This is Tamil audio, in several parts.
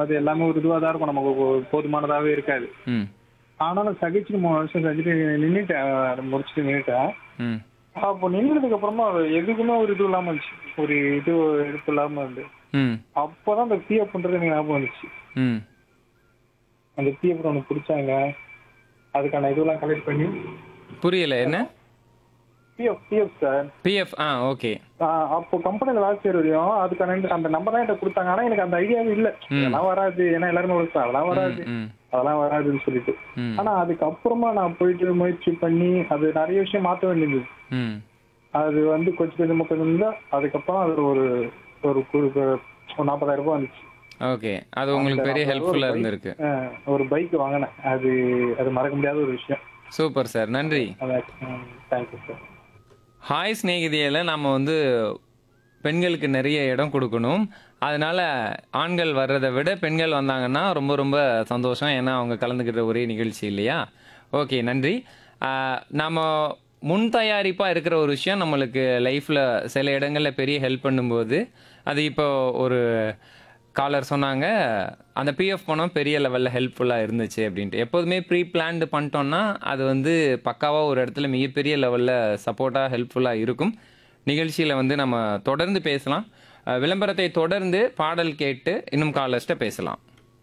அது எல்லாமே ஒரு இதுவா தான் இருக்கும் நமக்கு ஒரு போதுமானதாவே இருக்காது ம் ஆனாலும் சகிச்சுட்டு மூணு வருஷம் சகிச்சுட்டு நின்றுட்டேன் அதை முடிச்சுட்டு நின்றுட்டேன் ம் அப்போ நின்றதுக்கு அப்புறமா எதுக்குமே ஒரு இது இல்லாம இருந்துச்சு ஒரு இது எடுப்பு இல்லாம இருந்து ம் அப்போதான் அந்த பிஎஃப் பண்றது எனக்கு ஞாபகம் வந்துச்சு ம் அந்த பிஎஃப் ஒன்று பிடிச்சாங்க அதுக்கான இதெல்லாம் கலெக்ட் பண்ணி புரியல என்ன பிஎஃப் பிஎஃப் சார் பிஎஃப் ஆ ஓகே அப்போ கம்பெனில வேலை செய்யற வரையும் அதுக்கான இந்த- அந்த நம்பர் தான் என்கிட்ட கொடுத்தாங்க ஆனா எனக்கு அந்த ஐடியாவே இல்ல அதெல்லாம் வராது ஏன்னா எல்லாருமே ஒரு அதெல்லாம் வராது ம் அதெல்லாம் வராதுன்னு சொல்லிட்டு ம் ஆனா அதுக்கப்புறமா நான் போயிட்டு முயற்சி பண்ணி அது நிறைய விஷயம் மாத்த வேண்டியது ம் அது வந்து கொஞ்சம் கொஞ்சமா கொஞ்சம் தான் அதுக்கப்புறம் அது ஒரு ஒரு கு- ஒரு நாற்பதாயிரம் ரூபாய் வந்துச்சு ஓகே அது உங்களுக்கு பெரிய ஹெல்ப்ஃபுல்லாக இருந்திருக்கு அஹ் ஒரு பைக் வாங்கினேன் அது அது மறக்க முடியாத ஒரு விஷயம் சூப்பர் சார் நன்றி தேங்க்யூ சார் ஹாய் ஸ்நேகிதியில் நம்ம வந்து பெண்களுக்கு நிறைய இடம் கொடுக்கணும் அதனால ஆண்கள் வர்றதை விட பெண்கள் வந்தாங்கன்னா ரொம்ப ரொம்ப சந்தோஷம் ஏன்னா அவங்க கலந்துக்கிட்ட ஒரே நிகழ்ச்சி இல்லையா ஓகே நன்றி ஆஹ், நாம முன் தயாரிப்பாக இருக்கிற ஒரு விஷயம் நம்மளுக்கு லைஃப்பில் சில இடங்களில் பெரிய ஹெல்ப் பண்ணும்போது அது இப்போ ஒரு காலர் சொன்னாங்க அந்த பிஎஃப் பணம் பெரிய லெவலில் ஹெல்ப்ஃபுல்லாக இருந்துச்சு அப்படின்ட்டு எப்போதுமே ப்ரீ பிளான்டு பண்ணிட்டோம்னா அது வந்து பக்காவாக ஒரு இடத்துல மிகப்பெரிய லெவலில் சப்போர்ட்டாக ஹெல்ப்ஃபுல்லாக இருக்கும் நிகழ்ச்சியில் வந்து நம்ம தொடர்ந்து பேசலாம் அஹ் விளம்பரத்தை தொடர்ந்து பாடல் கேட்டு இன்னும் காலர்ஸ்ட்ட பேசலாம்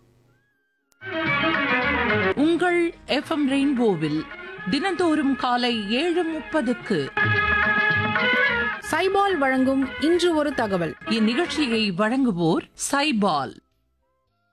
உங்கள் எஃப்எம் ரெயின்போவில் தினந்தோறும் காலை ஏழு முப்பதுக்கு சைபால் வழங்கும் இன்று ஒரு தகவல் இந்நிகழ்ச்சியை வழங்குவோர் சைபால்